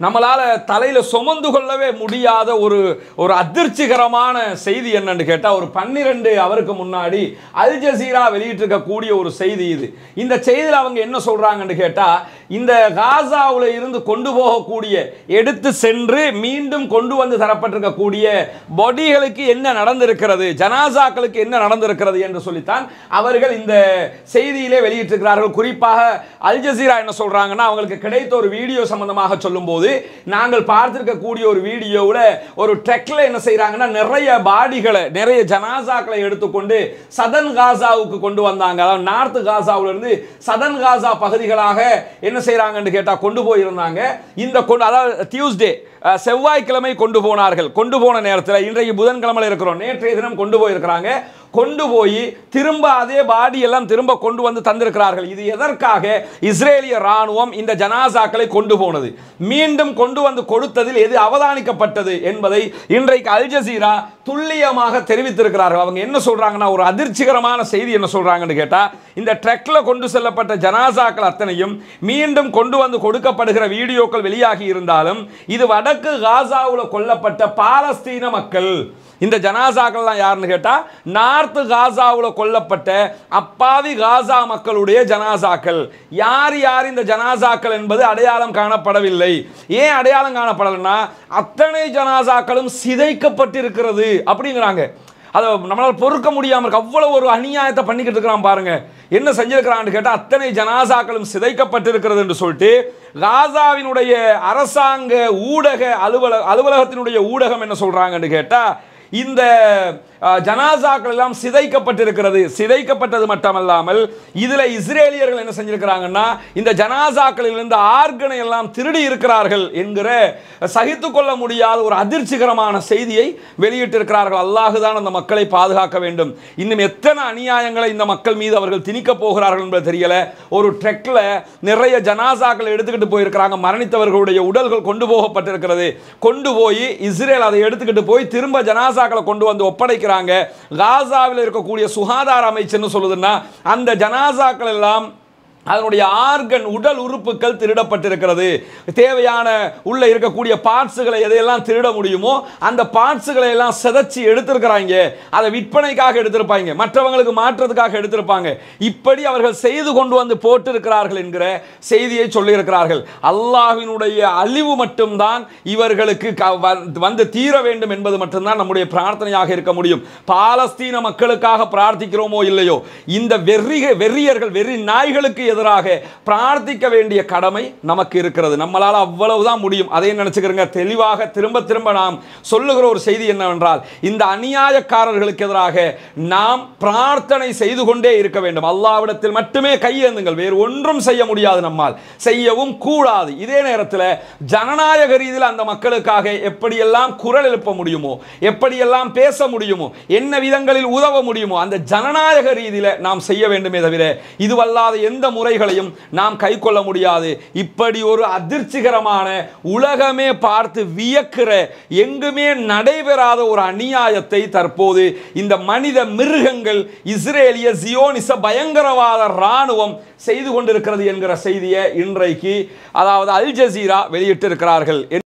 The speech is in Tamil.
நம்மளால தலையில சுமந்து கொள்ளவே முடியாத ஒரு ஒரு அதிர்ச்சிகரமான செய்தி என்னன்னு கேட்டா ஒரு பன்னிரெண்டு அவருக்கு முன்னாடி அல் ஜசீரா வெளியிட்டிருக்கக்கூடிய ஒரு செய்தி இது இந்த செய்தியில் அவங்க என்ன சொல்றாங்கன்னு கேட்டா இந்த காசாவுல இருந்து கொண்டு போகக்கூடிய எடுத்து சென்று மீண்டும் கொண்டு வந்து தரப்பட்டிருக்கக்கூடிய பொடிகளுக்கு என்ன நடந்திருக்கிறது ஜனாசாக்களுக்கு என்ன நடந்திருக்கிறது என்று சொல்லித்தான் அவர்கள் இந்த செய்தியிலே வெளியிட்டிருக்கிறார்கள் குறிப்பாக அல் ஜசீரா என்ன சொல்றாங்கன்னா அவங்களுக்கு கிடைத்த ஒரு வீடியோ சம்பந்தமாக சொல்லும்போது நாங்கள் பார்த்திருக்கக்கூடிய ஒரு வீடியோவில் ஒரு ட்ரெக்ல என்ன செய்றாங்கன்னா நிறைய பாடிகளை நிறைய ஜனாசாக்களை எடுத்துக்கொண்டு சதன் காசாவுக்கு கொண்டு வந்தாங்க அதாவது நார்த் காசாவுல இருந்து சதன் காசா பகுதிகளாக என்ன செய்றாங்கன்னு கேட்டா கொண்டு போயிருந்தாங்க இந்த கொண்டு அதாவது டியூஸ்டே அஹ், செவ்வாய்க்கிழமை கொண்டு போனார்கள் கொண்டு போன நேரத்தில் இன்றைக்கு புதன்கிழமை இருக்கிறோம் நேற்றைய தினம் கொண்டு போயிருக்கிறாங்க கொண்டு போய் திரும்ப அதே பாடி எல்லாம் திரும்ப கொண்டு வந்து தந்திருக்கிறார்கள் இது எதற்காக இஸ்ரேலிய ராணுவம் இந்த ஜனாசாக்களை கொண்டு போனது மீண்டும் கொண்டு வந்து கொடுத்ததில் எது அவதானிக்கப்பட்டது என்பதை இன்றைக்கு அல் ஜசீரா துல்லியமாக தெரிவித்திருக்கிறார்கள் அவங்க என்ன சொல்றாங்கன்னா ஒரு அதிர்ச்சிகரமான செய்தி என்ன சொல்றாங்கன்னு கேட்டா இந்த ட்ரக்ல கொண்டு செல்லப்பட்ட ஜனாசாக்கள் அத்தனையும் மீண்டும் கொண்டு வந்து கொடுக்கப்படுகிற வீடியோக்கள் வெளியாகி இருந்தாலும் இது வடக்கு காசாவில் கொல்லப்பட்ட பாலஸ்தீன மக்கள் இந்த ஜனாசாக்கள்லாம் யாருன்னு கேட்டா நார்த்து காசாவில் கொல்லப்பட்ட அப்பாவி காசா மக்களுடைய ஜனாசாக்கள் யார் யார் இந்த ஜனாசாக்கள் என்பது அடையாளம் காணப்படவில்லை ஏன் அடையாளம் காணப்படலைன்னா அத்தனை ஜனாசாக்களும் சிதைக்கப்பட்டிருக்கிறது அப்படிங்கிறாங்க அதை நம்மளால் பொறுக்க முடியாமல் இருக்கு அவ்வளவு ஒரு அநியாயத்தை பண்ணிக்கிட்டு இருக்கிறான் பாருங்க என்ன செஞ்சிருக்கிறான்னு கேட்டால் அத்தனை ஜனாசாக்களும் சிதைக்கப்பட்டிருக்கிறது என்று சொல்லிட்டு காசாவினுடைய அரசாங்க ஊடக அலுவலக அலுவலகத்தினுடைய ஊடகம் என்ன சொல்றாங்கன்னு கேட்டா இந்த அஹ், ஜனாசாக்கள் எல்லாம் சிதைக்கப்பட்டிருக்கிறது சிதைக்கப்பட்டது மட்டுமல்லாமல் இதுல இஸ்ரேலியர்கள் என்ன செஞ்சிருக்கிறாங்கன்னா இந்த ஜனாசாக்களிலிருந்து ஆர்கனை எல்லாம் திருடி இருக்கிறார்கள் என்கிற சகித்துக் கொள்ள முடியாத ஒரு அதிர்ச்சிகரமான செய்தியை வெளியிட்டிருக்கிறார்கள் அல்லாஹுதான் அந்த மக்களை பாதுகாக்க வேண்டும் இன்னும் எத்தனை அநியாயங்களை இந்த மக்கள் மீது அவர்கள் திணிக்க போகிறார்கள் என்பது தெரியல ஒரு ட்ரெக்ல நிறைய ஜனாசாக்கள் எடுத்துக்கிட்டு போயிருக்கிறாங்க மரணித்தவர்களுடைய உடல்கள் கொண்டு போகப்பட்டிருக்கிறது கொண்டு போய் இஸ்ரேல் அதை எடுத்துக்கிட்டு போய் திரும்ப ஜனாசாக்களை கொண்டு வந்து ஒப்படைக்கிறாங்க காசாவில் இருக்கக்கூடிய சுகாதார அமைச்சர்னு சொல்லுதுன்னா அந்த ஜனாசாக்கள் எல்லாம் அதனுடைய ஆர்கன் உடல் உறுப்புகள் திருடப்பட்டிருக்கிறது தேவையான உள்ள இருக்கக்கூடிய பார்ட்ஸுகளை எதையெல்லாம் திருட முடியுமோ அந்த பார்ட்ஸுகளை எல்லாம் சிதைச்சி எடுத்திருக்கிறாங்க அதை விற்பனைக்காக எடுத்திருப்பாங்க மற்றவங்களுக்கு மாற்றுறதுக்காக எடுத்திருப்பாங்க இப்படி அவர்கள் செய்து கொண்டு வந்து போட்டிருக்கிறார்கள் என்கிற செய்தியை சொல்லியிருக்கிறார்கள் அல்லாஹ்வினுடைய அழிவு மட்டும்தான் இவர்களுக்கு க- வ- வந்து தீர வேண்டும் என்பது மட்டும்தான் நம்முடைய பிரார்த்தனையாக இருக்க முடியும் பாலஸ்தீன மக்களுக்காக பிரார்த்திக்கிறோமோ இல்லையோ இந்த வெறிக வெறியர்கள் வெறி நாய்களுக்கு எதிராக பிரார்த்திக்க வேண்டிய கடமை நமக்கு இருக்கிறது நம்மளால் அவ்வளவுதான் முடியும் அதை நினைச்சுக்கிறங்க தெளிவாக திரும்ப திரும்ப நாம் சொல்லுகிற ஒரு செய்தி என்னவென்றால் இந்த அநியாயக்காரர்களுக்கு எதிராக நாம் பிரார்த்தனை செய்து கொண்டே இருக்க வேண்டும் அல்லாவிடத்தில் மட்டுமே கையேந்துங்கள் வேறு ஒன்றும் செய்ய முடியாது நம்மால் செய்யவும் கூடாது இதே நேரத்தில் ஜனநாயக ரீதியில் அந்த மக்களுக்காக எப்படியெல்லாம் குரல் எழுப்ப முடியுமோ எப்படியெல்லாம் பேச முடியுமோ என்ன விதங்களில் உதவ முடியுமோ அந்த ஜனநாயக ரீதியில் நாம் செய்ய வேண்டுமே தவிர இதுவல்லாத எந்த முறைகளையும் நாம் கை கொள்ள முடியாது இப்படி ஒரு அதிர்ச்சிகரமான உலகமே பார்த்து வியக்கிற எங்குமே நடைபெறாத ஒரு அநியாயத்தை தற்போது இந்த மனித மிருகங்கள் இஸ்ரேலிய சியோனிச பயங்கரவாத ராணுவம் செய்து கொண்டிருக்கிறது என்கிற செய்தியை இன்றைக்கு அதாவது அல் ஜசீரா வெளியிட்டிருக்கிறார்கள்